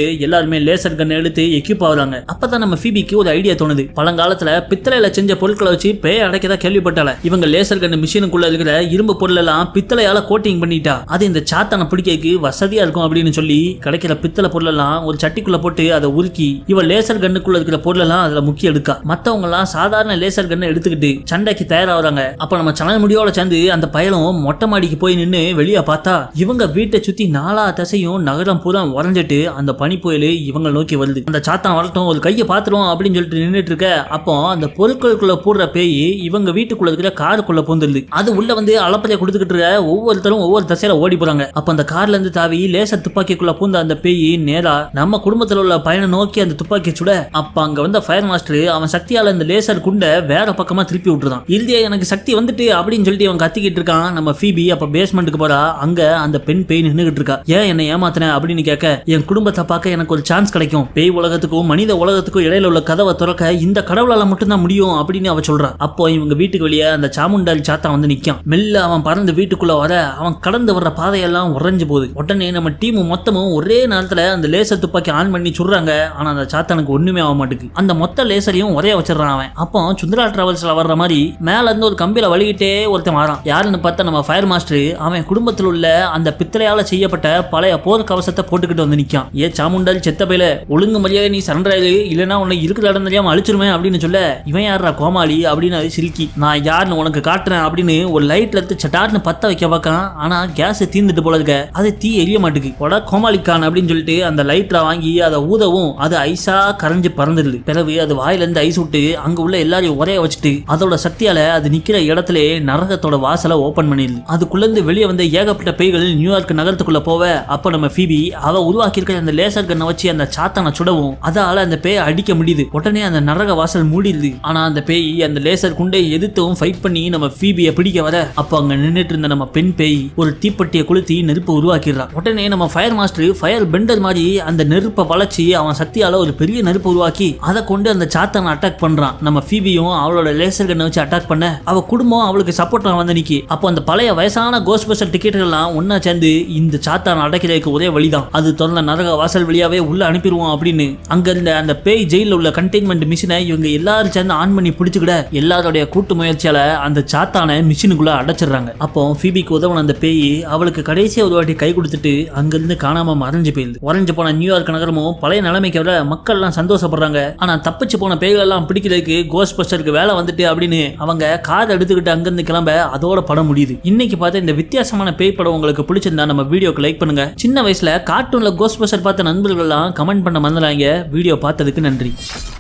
எல்லாருமே லேசர் கன் எடுத்து எக்யூப் ஆகுறாங்க அப்பதான் நம்ம ஃபீபிக்கு ஒரு ஐடியா தோணுது பழங்காலத்துல பித்தளையில செஞ்ச பொருட்களை வச்சு பேய அடைக்கதா கேள்விப்பட்டால இவங்க லேசர் கன் மிஷினுக்குள்ள இருக்கிற இரும்பு பொருள் எல்லாம் பித்தளையால கோட்டிங் பண்ணிட்டா அது இந்த சாத்தான பிடிக்கிறதுக்கு வசதியா இருக்கும் அப்படின்னு சொல்லி கிடைக்கிற பித்தளை பொருள் எல்லாம் ஒரு சட்டிக்குள்ள போட்டு அதை உருக்கி இவ லேசர் கன்னுக்குள்ள இருக்கிற பொருள் எல்லாம் அதுல முக்கிய எடுக்கா மத்தவங்க எல்லாம் சாதாரண லேசர் கன்னை எடுத்துக்கிட்டு சண்டைக்கு தயாராகிறாங்க அப்ப நம்ம சணல் முடியோட சேர்ந்து அந்த பயலும் மொட்டை மாடிக்கு போய் நின்னு வெளியே பார்த்தா இவங்க வீட்டை சுத்தி நாலா தசையும் நகரம் பூரா உறைஞ்சிட்டு அந்த பனி புயல் இவங்க நோக்கி வருது அந்த சாத்தான் வரட்டும் ஒரு கையை பாத்துரும் அப்படின்னு சொல்லிட்டு நின்னுட்டு இருக்க அப்போ அந்த பொருட்களுக்குள்ள போடுற பேய் இவங்க வீட்டுக்குள்ள இருக்கிற காருக்குள்ள பூந்துருது அது உள்ள வந்து அளப்பறைய கொடுத்துக்கிட்டு இருக்க ஒவ்வொருத்தரும் ஒவ்வொரு தசையில ஓடி போறாங்க அப்ப அந்த கார்ல இருந்து தாவி லேசர் துப்பாக்கிக்குள்ள பூந்த அந்த பேய் நேரா நம்ம குடும்பத்துல உள்ள பையனை நோக்கி அந்த துப்பாக்கி சுட அப்ப அங்க வந்த ஃபயர் மாஸ்டர் அவன் சக்தியால இந்த லேசர் குண்டை வேற பக்கமா திருப்பி விட்டுறான் இறுதியா எனக்கு சக்தி வந்துட்டு அப்படின்னு சொல்லிட்டு அவன் கத்திக்கிட்டு இருக்கான் நம்ம ஃபீபி அப்ப பேஸ்மெண்ட்டுக்கு போறா அங்க அந்த பெண் பேய் நின்னுகிட்டு இருக்கா ஏன் என்னை ஏமாத்தின அப்படின்னு கேட்க என் குடும்பத்தை பார்க்க எனக்கு ஒரு சான்ஸ் கிடைக்கும் பேய் உலகத்துக்கும் மனித உலகத்துக்கும் இடையில உள்ள கதவை திறக்க இந்த கடவுளால மட்டும்தான் முடியும் அப்படின்னு அவ சொல்றா அப்போ இவங்க வீட்டுக்கு வெளியே அந்த சாமுண்டாரி சாத்தா வந்து நிக்கான் மெல்ல அவன் பறந்து வீட்டுக்குள்ள வர அவன் கடந்து வர்ற பாதையெல்லாம் உறைஞ்சு போகுது உடனே நம்ம டீம் மொத்தமும் ஒரே நேரத்துல அந்த லேசர் துப்பாக்கி ஆன் பண்ணி சுடுறாங்க ஆனா அந்த சாத்தானுக்கு ஒண்ணுமே ஆக மாட்டேங்குது அந்த மொத்த லேசரையும் ஒரே வச்சிடறான் அவன் அப்போ சுந்தரா டிராவல்ஸ்ல வர்ற மாதிரி மேல இருந்து ஒரு கம்பியில வழிகிட்டே ஒருத்தன் வரான் யாருன்னு பார்த்தா நம்ம ஃபயர் மாஸ்டர் அவன் குடும்பத்தில் உள்ள அந்த பித்தளையால செய்யப்பட்ட பழைய போர் கவசத்தை போட்டுக்கிட்டு வந்து நிக்கான் ஏ சாமுண்டாரி செத்த பையில ஒழுங்கு மரியாதை நீ சரண்டர் ஆயிரு இல்லைன்னா உன்னை இருக்கிற இடம் தெரியாம அழிச்சிருவேன் அப்படின்னு சொல்ல இவன் யாரா கோமாளி அப்படின்னு அது சிரிக்கி நான் யாருன்னு உனக்கு காட்டுறேன் அப்படின்னு ஒரு லைட்ல எடுத்து சட்டார்னு பத்த வைக்க பார்க்கான் ஆனா கேஸ் தீர்ந்துட்டு போல இருக்க அது தீ எரிய மாட்டுக்கு உட கோமாளிக்கான் அப்படின்னு சொல்லிட்டு அந்த லைட்டரை வாங்கி அதை ஊதவும் அது ஐஸா கரைஞ்சு பறந்துடுது பிறகு அது வாயில இருந்து ஐஸ் விட்டு அங்க உள்ள எல்லாரையும் ஒரே வச்சுட்டு அதோட சக்தியால அது நிக்கிற இடத்துல நரகத்தோட வாசலை ஓபன் பண்ணிடுது அதுக்குள்ள இருந்து வெளியே வந்த ஏகப்பட்ட பேய்கள் நியூயார்க் நகரத்துக்குள்ள போவ அப்ப நம்ம ஃபீபி அவ உருவாக்கி இருக்கிற அந்த லேசர் கண்ணை வச்சு அந்த சாத்தானை சுடவும் அதால அந்த பேயை அடிக்க முடியுது உடனே அந்த நரக வாசல் மூடிடுது ஆனா அந்த பேய் அந்த லேசர் குண்டை எதிர்த்தும் ஃபைட் பண்ணி நம்ம ஃபீபியை பிடிக்க வர அப்ப அங்க நின்னுட்டு இருந்த நம்ம பெண் பேய் ஒரு தீப்பெட்டியை கொளுத்தி நெருப்பு உருவாக்கிடுறான் உடனே நம்ம ஃபயர் மாஸ்டர் ஃபயர் பெண்டர் மாதிரி அந்த நெருப்பை வளைச்சி அவன் சக்தியால ஒரு பெரிய நெருப்பு உருவாக்கி அதை கொண்டு அந்த சாத்தானை அட்டாக் பண்றான் நம்ம ஃபீபியும் அவளோட லேசர் கண்ணை வச்சு அட்டாக் பண்ண அவ குடும்பம் அவளுக்கு சப்போர்ட் வந்து நிக்கி அப்போ அந்த பழைய வயசான கோஸ்ட் பஸ்டர் டிக்கெட்டுகள் எல்லாம் ஒன்னா சேர்ந்து இந்த சாத்தானை அடைக்கிறதுக்கு ஒரே வழிதான் அது திறந்த நரக வாசல் வழியாவே உள்ள அனுப்பிடுவோம் அப்படின்னு அங்க இருந்த அந்த பேய் ஜெயில உள்ள கண்டெய்ன்மெண்ட் மிஷினை இவங்க எல்லாரும் சேர்ந்து ஆன் பண்ணி பிடிச்சுக்கிட எல்லாருடைய கூட்டு முயற்சியால அந்த சாத்தானை மிஷினுக்குள்ள அடைச்சிடுறாங்க அப்போ ஃபீபிக்கு உதவன அந்த பேய் அவளுக்கு கடைசியா ஒரு வாட்டி கை கொடுத்துட்டு அங்கிருந்து காணாம மறைஞ்சு போயிருது உறைஞ்சு போன நியூயார்க் நகரமும் பழைய நிலைமைக்கு வர மக்கள் எல்லாம் சந்தோஷப்படுறாங்க ஆனா தப்பிச்சு போன பேய்கள் எல்லாம் பிடிக்கிறதுக்கு கோஸ்ட் பஸ்டருக்கு வேலை வந்துட்டு அப்படின்னு அவங்க கார் எடுத்துக்கிட்டு அங்கிருந்து கிளம்ப அதோட படம் முடியுது இன்னைக்கு பார்த்த இந்த வித்தியாசமான பேய் படம் உங்களுக்கு பிடிச்சிருந்தா நம்ம வீடியோக்கு லைக் பண்ணுங்க சின்ன வயசுல கார்ட்டூன்ல கோஸ்ட் பஸ்டர் பார்த்த நண்பர்கள் எல்லாம் கமெண்ட் பண்ண மறந்துடாங்க வீடியோ பார்த்ததுக்கு நன்றி